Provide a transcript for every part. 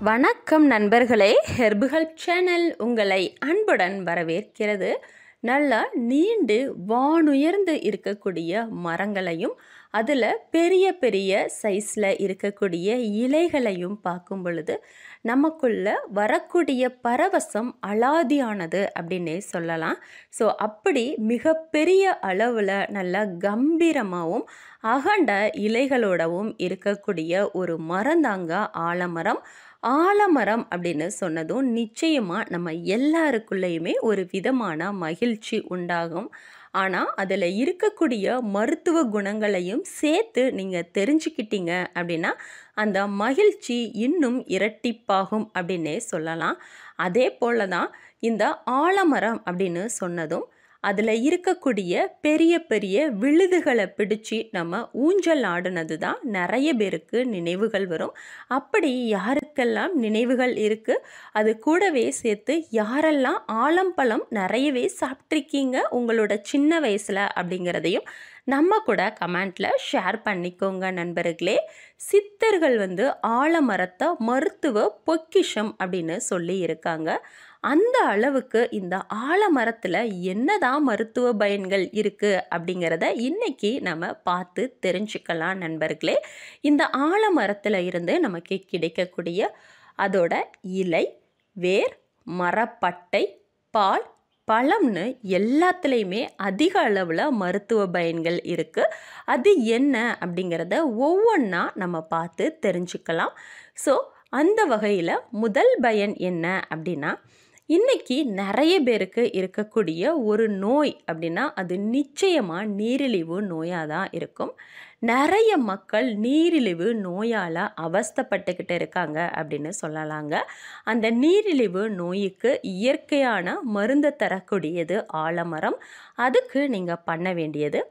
வணக்கம் நண்பர்களே ஹெர்புகள் சேனல் உங்களை அன்புடன் வரவேற்கிறது நல்ல நீண்டு வானுயர்ந்து இருக்கக்கூடிய மரங்களையும் அதில் பெரிய பெரிய சைஸில் இருக்கக்கூடிய இலைகளையும் பார்க்கும் பொழுது நமக்குள்ள வரக்கூடிய பரவசம் அலாதியானது அப்படின்னே சொல்லலாம் ஸோ அப்படி மிகப்பெரிய அளவில் நல்ல கம்பீரமாகவும் அகண்ட இலைகளோடவும் இருக்கக்கூடிய ஒரு மரந்தாங்க ஆலமரம் ஆலமரம் அப்படின்னு சொன்னதும் நிச்சயமாக நம்ம எல்லாருக்குள்ளேயுமே ஒரு விதமான மகிழ்ச்சி உண்டாகும் ஆனால் அதில் இருக்கக்கூடிய மருத்துவ குணங்களையும் சேர்த்து நீங்கள் தெரிஞ்சுக்கிட்டீங்க அப்படின்னா அந்த மகிழ்ச்சி இன்னும் இரட்டிப்பாகும் அப்படின்னே சொல்லலாம் அதே போல தான் இந்த ஆலமரம் அப்படின்னு சொன்னதும் அதில் இருக்கக்கூடிய பெரிய பெரிய விழுதுகளை பிடிச்சி நம்ம ஊஞ்சல் ஆடினது தான் நிறைய பேருக்கு நினைவுகள் வரும் அப்படி யாருக்கெல்லாம் நினைவுகள் இருக்குது அது கூடவே சேர்த்து யாரெல்லாம் ஆலம்பழம் நிறையவே சாப்பிட்ருக்கீங்க உங்களோட சின்ன வயசில் அப்படிங்கிறதையும் நம்ம கூட கமெண்ட்டில் ஷேர் பண்ணிக்கோங்க நண்பர்களே சித்தர்கள் வந்து ஆலமரத்தை மருத்துவ பொக்கிஷம் அப்படின்னு சொல்லி இருக்காங்க அந்த அளவுக்கு இந்த ஆலமரத்தில் என்னதான் மருத்துவ பயன்கள் இருக்குது அப்படிங்கிறத இன்னைக்கு நம்ம பார்த்து தெரிஞ்சுக்கலாம் நண்பர்களே இந்த ஆலமரத்தில் இருந்து நமக்கு கிடைக்கக்கூடிய அதோட இலை வேர் மரப்பட்டை பால் பழம்னு எல்லாத்துலேயுமே அதிக அளவில் மருத்துவ பயன்கள் இருக்குது அது என்ன அப்படிங்கிறத ஒவ்வொன்றா நம்ம பார்த்து தெரிஞ்சுக்கலாம் ஸோ அந்த வகையில் முதல் பயன் என்ன அப்படின்னா இன்றைக்கி நிறைய பேருக்கு இருக்கக்கூடிய ஒரு நோய் அப்படின்னா அது நிச்சயமாக நீரிழிவு நோயாக தான் இருக்கும் நிறைய மக்கள் நீரிழிவு நோயால் அவஸ்தப்பட்டுக்கிட்டு இருக்காங்க அப்படின்னு சொல்லலாங்க அந்த நீரிழிவு நோய்க்கு இயற்கையான மருந்து தரக்கூடியது ஆலமரம் அதுக்கு நீங்கள் பண்ண வேண்டியது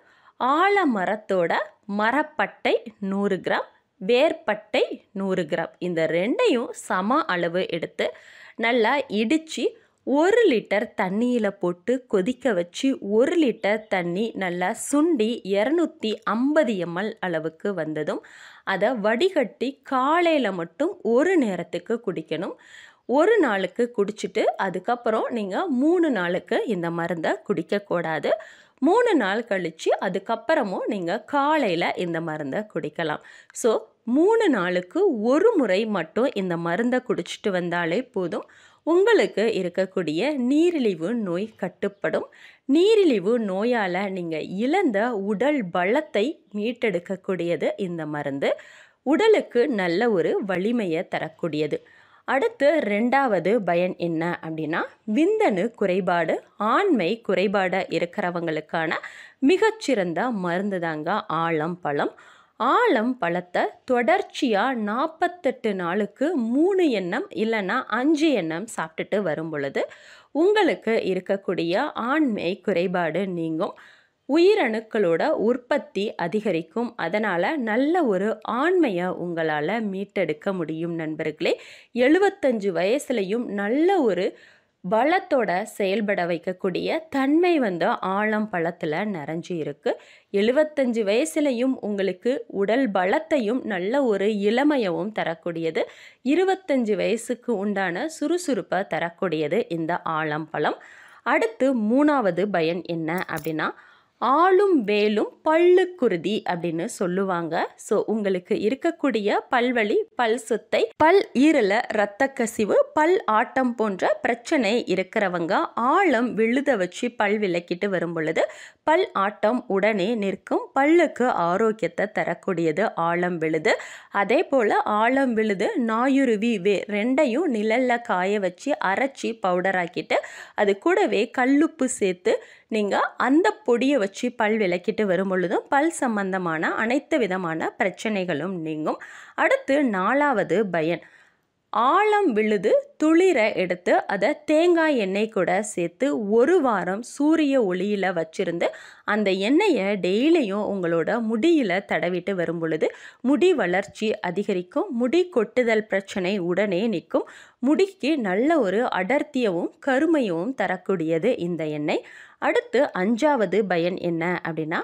ஆலமரத்தோட மரப்பட்டை நூறு கிராம் வேர்பட்டை நூறு கிராம் இந்த ரெண்டையும் சம அளவு எடுத்து நல்லா இடித்து ஒரு லிட்டர் தண்ணியில் போட்டு கொதிக்க வச்சு ஒரு லிட்டர் தண்ணி நல்லா சுண்டி இரநூத்தி ஐம்பது எம்எல் அளவுக்கு வந்ததும் அதை வடிகட்டி காலையில் மட்டும் ஒரு நேரத்துக்கு குடிக்கணும் ஒரு நாளுக்கு குடிச்சிட்டு அதுக்கப்புறம் நீங்கள் மூணு நாளுக்கு இந்த மருந்தை குடிக்கக்கூடாது மூணு நாள் கழித்து அதுக்கப்புறமும் நீங்கள் காலையில் இந்த மருந்தை குடிக்கலாம் ஸோ மூணு நாளுக்கு ஒரு முறை மட்டும் இந்த மருந்தை குடிச்சிட்டு வந்தாலே போதும் உங்களுக்கு இருக்கக்கூடிய நீரிழிவு நோய் கட்டுப்படும் நீரிழிவு நோயால் நீங்கள் இழந்த உடல் பலத்தை மீட்டெடுக்கக்கூடியது இந்த மருந்து உடலுக்கு நல்ல ஒரு வலிமையை தரக்கூடியது அடுத்து ரெண்டாவது பயன் என்ன அப்படின்னா விந்தணு குறைபாடு ஆண்மை குறைபாடு இருக்கிறவங்களுக்கான மிகச்சிறந்த மருந்து தாங்க ஆலம் பழம் ஆலம் பழத்தை தொடர்ச்சியாக நாற்பத்தெட்டு நாளுக்கு மூணு எண்ணம் இல்லைன்னா அஞ்சு எண்ணம் சாப்பிட்டுட்டு வரும் பொழுது உங்களுக்கு இருக்கக்கூடிய ஆண்மை குறைபாடு நீங்கும் உயிரணுக்களோட உற்பத்தி அதிகரிக்கும் அதனால் நல்ல ஒரு ஆண்மையை உங்களால் மீட்டெடுக்க முடியும் நண்பர்களே எழுபத்தஞ்சு வயசுலையும் நல்ல ஒரு பலத்தோட செயல்பட வைக்கக்கூடிய தன்மை வந்து ஆழம் பழத்தில் நிறைஞ்சு இருக்குது எழுபத்தஞ்சு வயசுலையும் உங்களுக்கு உடல் பலத்தையும் நல்ல ஒரு இளமையவும் தரக்கூடியது இருபத்தஞ்சு வயசுக்கு உண்டான சுறுசுறுப்பை தரக்கூடியது இந்த ஆழம்பழம் அடுத்து மூணாவது பயன் என்ன அப்படின்னா ஆளும் வேலும் பல்லு குருதி அப்படின்னு சொல்லுவாங்க ஸோ உங்களுக்கு இருக்கக்கூடிய பல்வலி பல் சுத்தை பல் ஈரல இரத்த கசிவு பல் ஆட்டம் போன்ற பிரச்சனை இருக்கிறவங்க ஆழம் விழுத வச்சு பல் விளக்கிட்டு வரும் பொழுது பல் ஆட்டம் உடனே நிற்கும் பல்லுக்கு ஆரோக்கியத்தை தரக்கூடியது ஆழம் விழுது அதே போல் ஆழம் விழுது நாயுருவி வே ரெண்டையும் நிழலில் காய வச்சு அரைச்சி பவுடர் ஆக்கிட்டு அது கூடவே கல்லுப்பு சேர்த்து நீங்கள் அந்த பொடியை வச்சு பல் விளக்கிட்டு வரும் பொழுதும் பல் சம்பந்தமான அனைத்து விதமான பிரச்சனைகளும் நீங்கும் அடுத்து நாலாவது பயன் ஆழம் விழுது துளிரை எடுத்து அதை தேங்காய் எண்ணெய் கூட சேர்த்து ஒரு வாரம் சூரிய ஒளியில் வச்சிருந்து அந்த எண்ணெயை டெய்லியும் உங்களோட முடியில் தடவிட்டு வரும் பொழுது முடி வளர்ச்சி அதிகரிக்கும் முடி கொட்டுதல் பிரச்சனை உடனே நிற்கும் முடிக்கு நல்ல ஒரு அடர்த்தியவும் கருமையவும் தரக்கூடியது இந்த எண்ணெய் அடுத்து அஞ்சாவது பயன் என்ன அப்படின்னா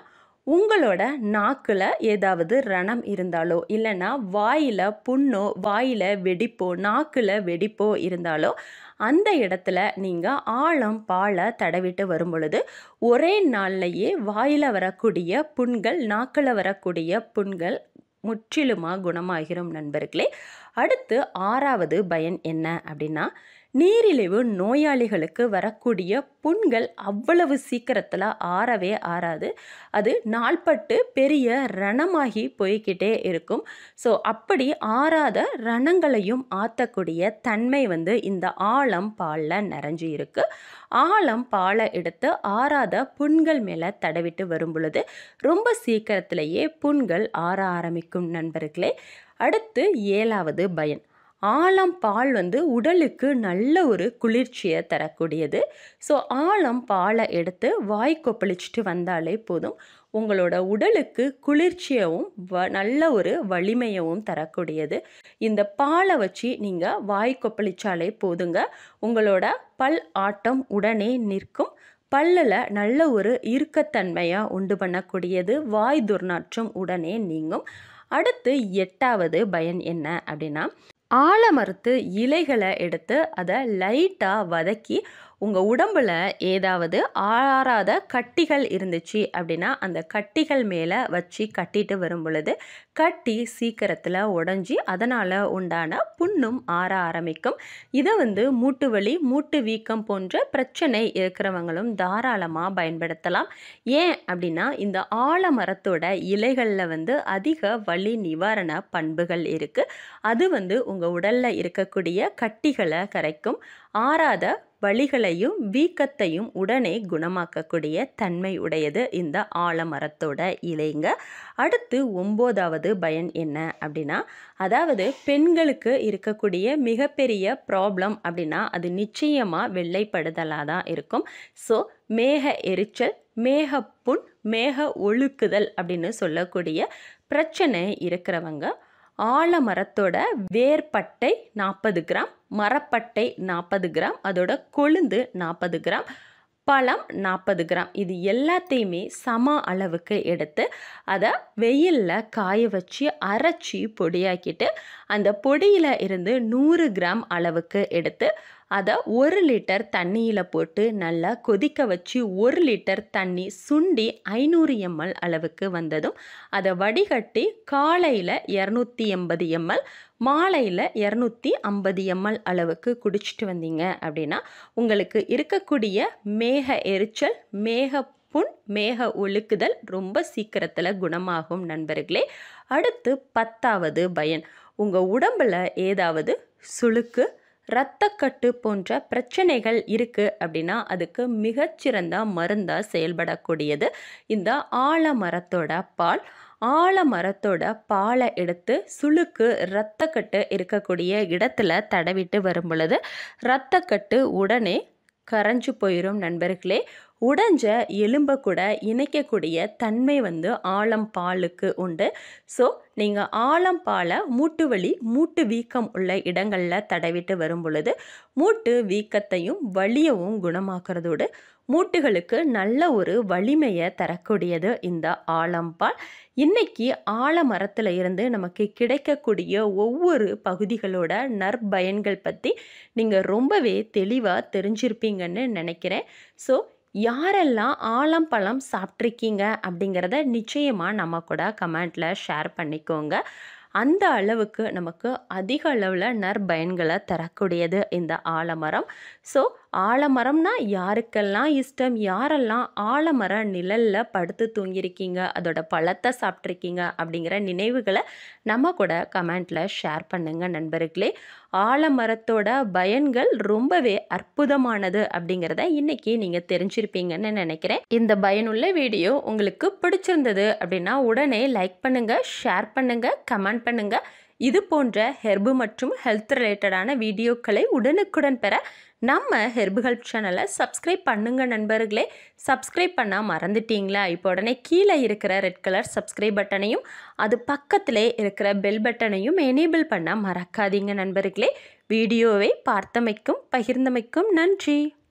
உங்களோட நாக்கில் ஏதாவது ரணம் இருந்தாலோ இல்லைன்னா வாயில் புண்ணோ வாயில் வெடிப்போ நாக்கில் வெடிப்போ இருந்தாலோ அந்த இடத்துல நீங்கள் ஆழம் பாலை தடவிட்டு வரும் பொழுது ஒரே நாள்லையே வாயில் வரக்கூடிய புண்கள் நாக்கில் வரக்கூடிய புண்கள் முற்றிலுமாக குணமாகிரும் நண்பர்களே அடுத்து ஆறாவது பயன் என்ன அப்படின்னா நீரிழிவு நோயாளிகளுக்கு வரக்கூடிய புண்கள் அவ்வளவு சீக்கிரத்தில் ஆறவே ஆறாது அது நாள்பட்டு பெரிய ரணமாகி போய்கிட்டே இருக்கும் ஸோ அப்படி ஆறாத ரணங்களையும் ஆற்றக்கூடிய தன்மை வந்து இந்த ஆழம் பாலில் நிறைஞ்சு இருக்கு ஆழம் பாலை எடுத்து ஆறாத புண்கள் மேலே தடவிட்டு வரும் பொழுது ரொம்ப சீக்கிரத்திலேயே புண்கள் ஆற ஆரம்பிக்கும் நண்பர்களே அடுத்து ஏழாவது பயன் ஆழம் பால் வந்து உடலுக்கு நல்ல ஒரு குளிர்ச்சியை தரக்கூடியது ஸோ ஆழம் பாலை எடுத்து வாய் கொப்பளிச்சுட்டு வந்தாலே போதும் உங்களோட உடலுக்கு குளிர்ச்சியவும் வ நல்ல ஒரு வலிமையவும் தரக்கூடியது இந்த பாலை வச்சு நீங்கள் வாய் கொப்பளிச்சாலே போதுங்க உங்களோட பல் ஆட்டம் உடனே நிற்கும் பல்லில் நல்ல ஒரு இறுக்கத்தன்மையாக உண்டு பண்ணக்கூடியது வாய் துர்நாற்றம் உடனே நீங்கும் அடுத்து எட்டாவது பயன் என்ன அப்படின்னா ஆலமரத்து இலைகளை எடுத்து அதை லைட்டாக வதக்கி உங்கள் உடம்பில் ஏதாவது ஆறாத கட்டிகள் இருந்துச்சு அப்படின்னா அந்த கட்டிகள் மேலே வச்சு கட்டிட்டு வரும் பொழுது கட்டி சீக்கிரத்தில் உடஞ்சி அதனால் உண்டான புண்ணும் ஆற ஆரம்பிக்கும் இதை வந்து மூட்டு வலி மூட்டு வீக்கம் போன்ற பிரச்சனை இருக்கிறவங்களும் தாராளமாக பயன்படுத்தலாம் ஏன் அப்படின்னா இந்த ஆலமரத்தோட இலைகளில் வந்து அதிக வலி நிவாரண பண்புகள் இருக்குது அது வந்து உங்கள் உடலில் இருக்கக்கூடிய கட்டிகளை கரைக்கும் ஆறாத வலிகளையும் வீக்கத்தையும் உடனே குணமாக்கக்கூடிய தன்மை உடையது இந்த ஆலமரத்தோட இலைங்க அடுத்து ஒம்போதாவது பயன் என்ன அப்படின்னா அதாவது பெண்களுக்கு இருக்கக்கூடிய மிகப்பெரிய ப்ராப்ளம் அப்படின்னா அது நிச்சயமாக வெள்ளைப்படுதலாக தான் இருக்கும் ஸோ மேக எரிச்சல் மேகப்புண் மேக ஒழுக்குதல் அப்படின்னு சொல்லக்கூடிய பிரச்சனை இருக்கிறவங்க ஆலமரத்தோட வேர்பட்டை நாற்பது கிராம் மரப்பட்டை நாற்பது கிராம் அதோட கொழுந்து நாற்பது கிராம் பழம் நாற்பது கிராம் இது எல்லாத்தையுமே சம அளவுக்கு எடுத்து அதை வெயிலில் காய வச்சு அரைச்சி பொடியாக்கிட்டு அந்த பொடியில் இருந்து நூறு கிராம் அளவுக்கு எடுத்து அதை ஒரு லிட்டர் தண்ணியில் போட்டு நல்லா கொதிக்க வச்சு ஒரு லிட்டர் தண்ணி சுண்டி ஐநூறு எம்எல் அளவுக்கு வந்ததும் அதை வடிகட்டி காலையில் இரநூத்தி எண்பது எம்எல் மாலையில் இரநூத்தி ஐம்பது எம்எல் அளவுக்கு குடிச்சிட்டு வந்தீங்க அப்படின்னா உங்களுக்கு இருக்கக்கூடிய மேக எரிச்சல் மேக புண் மேக ஒழுக்குதல் ரொம்ப சீக்கிரத்தில் குணமாகும் நண்பர்களே அடுத்து பத்தாவது பயன் உங்கள் உடம்பில் ஏதாவது சுளுக்கு இரத்தக்கட்டு போன்ற பிரச்சனைகள் இருக்குது அப்படின்னா அதுக்கு மிகச்சிறந்த மருந்தாக செயல்படக்கூடியது இந்த ஆலமரத்தோட பால் ஆலமரத்தோட பாலை எடுத்து சுளுக்கு இரத்தக்கட்டு இருக்கக்கூடிய இடத்துல தடவிட்டு வரும் பொழுது இரத்தக்கட்டு உடனே கரைஞ்சு போயிடும் நண்பர்களே உடைஞ்ச எலும்பை கூட இணைக்கக்கூடிய தன்மை வந்து ஆழம் பாலுக்கு உண்டு ஸோ நீங்கள் ஆழம் பாலை மூட்டு வலி மூட்டு வீக்கம் உள்ள இடங்களில் தடவிட்டு வரும் பொழுது மூட்டு வீக்கத்தையும் வலியவும் குணமாக்குறதோடு மூட்டுகளுக்கு நல்ல ஒரு வலிமையை தரக்கூடியது இந்த ஆலம்பால் இன்னைக்கு ஆலமரத்தில் இருந்து நமக்கு கிடைக்கக்கூடிய ஒவ்வொரு பகுதிகளோட நற்பயன்கள் பற்றி நீங்கள் ரொம்பவே தெளிவாக தெரிஞ்சிருப்பீங்கன்னு நினைக்கிறேன் ஸோ யாரெல்லாம் ஆலம்பழம் சாப்பிட்ருக்கீங்க அப்படிங்கிறத நிச்சயமாக நம்ம கூட கமெண்ட்டில் ஷேர் பண்ணிக்கோங்க அந்த அளவுக்கு நமக்கு அதிக அளவில் நற்பயன்களை தரக்கூடியது இந்த ஆலமரம் ஸோ ஆலமரம்னா யாருக்கெல்லாம் இஷ்டம் யாரெல்லாம் ஆலமர நிழலில் படுத்து தூங்கியிருக்கீங்க அதோட பழத்தை சாப்பிட்ருக்கீங்க அப்படிங்கிற நினைவுகளை நம்ம கூட கமெண்ட்டில் ஷேர் பண்ணுங்கள் நண்பர்களே ஆலமரத்தோட பயன்கள் ரொம்பவே அற்புதமானது அப்படிங்கிறத இன்னைக்கு நீங்கள் தெரிஞ்சிருப்பீங்கன்னு நினைக்கிறேன் இந்த பயனுள்ள வீடியோ உங்களுக்கு பிடிச்சிருந்தது அப்படின்னா உடனே லைக் பண்ணுங்கள் ஷேர் பண்ணுங்கள் கமெண்ட் பண்ணுங்கள் இது போன்ற ஹெர்பு மற்றும் ஹெல்த் ரிலேட்டடான வீடியோக்களை உடனுக்குடன் பெற நம்ம ஹெர்பு ஹெல்ப் சேனலை சப்ஸ்கிரைப் பண்ணுங்க நண்பர்களே சப்ஸ்கிரைப் பண்ண மறந்துட்டீங்களா இப்போ உடனே கீழே இருக்கிற ரெட் கலர் சப்ஸ்கிரைப் பட்டனையும் அது பக்கத்திலே இருக்கிற பெல் பட்டனையும் எனேபிள் பண்ண மறக்காதீங்க நண்பர்களே வீடியோவை பார்த்தமைக்கும் பகிர்ந்தமைக்கும் நன்றி